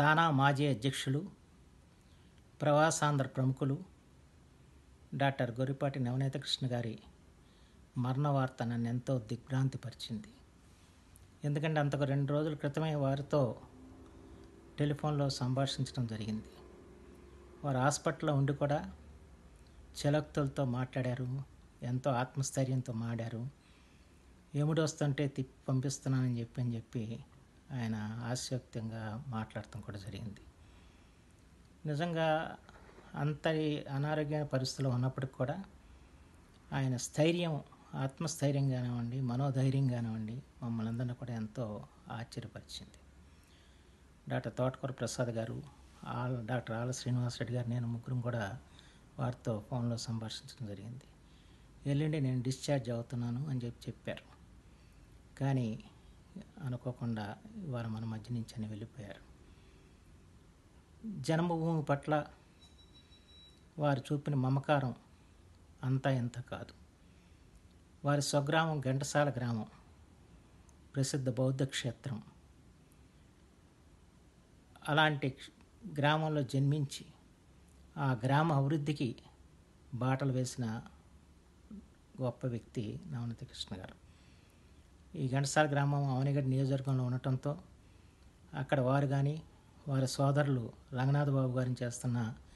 తానా మాజీ అధ్యక్షులు ప్రవాసాంధ్ర ప్రముఖులు డాక్టర్ గొరిపాటి నవనీత కృష్ణ గారి మరణ వార్త నన్ను ఎంతో దిగ్భ్రాంతిపరిచింది ఎందుకంటే అంతకు రెండు రోజుల క్రితమే వారితో టెలిఫోన్లో సంభాషించడం జరిగింది వారు హాస్పిటల్లో ఉండి కూడా చలక్తులతో మాట్లాడారు ఎంతో ఆత్మస్థైర్యంతో మాడారు ఎముడు వస్తుంటే తిప్పి పంపిస్తున్నానని చెప్పి అని చెప్పి ఆయన హాస్యోక్తంగా మాట్లాడటం కూడా జరిగింది నిజంగా అంతటి అనారోగ్య పరిస్థితిలో ఉన్నప్పటికి కూడా ఆయన స్థైర్యం ఆత్మస్థైర్యం కానివ్వండి మనోధైర్యం కానివ్వండి మమ్మల్ని అందరినీ కూడా ఎంతో ఆశ్చర్యపరిచింది డాక్టర్ తోటకూర ప్రసాద్ గారు ఆల్ డాక్టర్ ఆల శ్రీనివాస్ రెడ్డి గారు నేను ముగ్గురం కూడా వారితో ఫోన్లో సంభాషించడం జరిగింది ఎల్లుండి నేను డిశ్చార్జ్ అవుతున్నాను అని చెప్పి చెప్పారు కానీ అనుకోకుండా ఇవాళ మన మధ్య నుంచి అని వెళ్ళిపోయారు జన్మభూమి పట్ల వారు చూపిన మమకారం అంతా ఎంత కాదు వారి స్వగ్రామం ఘంటసాల గ్రామం ప్రసిద్ధ బౌద్ధ క్షేత్రం అలాంటి గ్రామంలో జన్మించి ఆ గ్రామ అభివృద్ధికి బాటలు వేసిన గొప్ప వ్యక్తి నవనీత కృష్ణ గారు ఈ ఘంటసాల గ్రామం అవనిగడ్డ నియోజకవర్గంలో ఉండటంతో అక్కడ వారు కానీ వారి సోదరులు రంగనాథ్ బాబు గారిని చేస్తున్న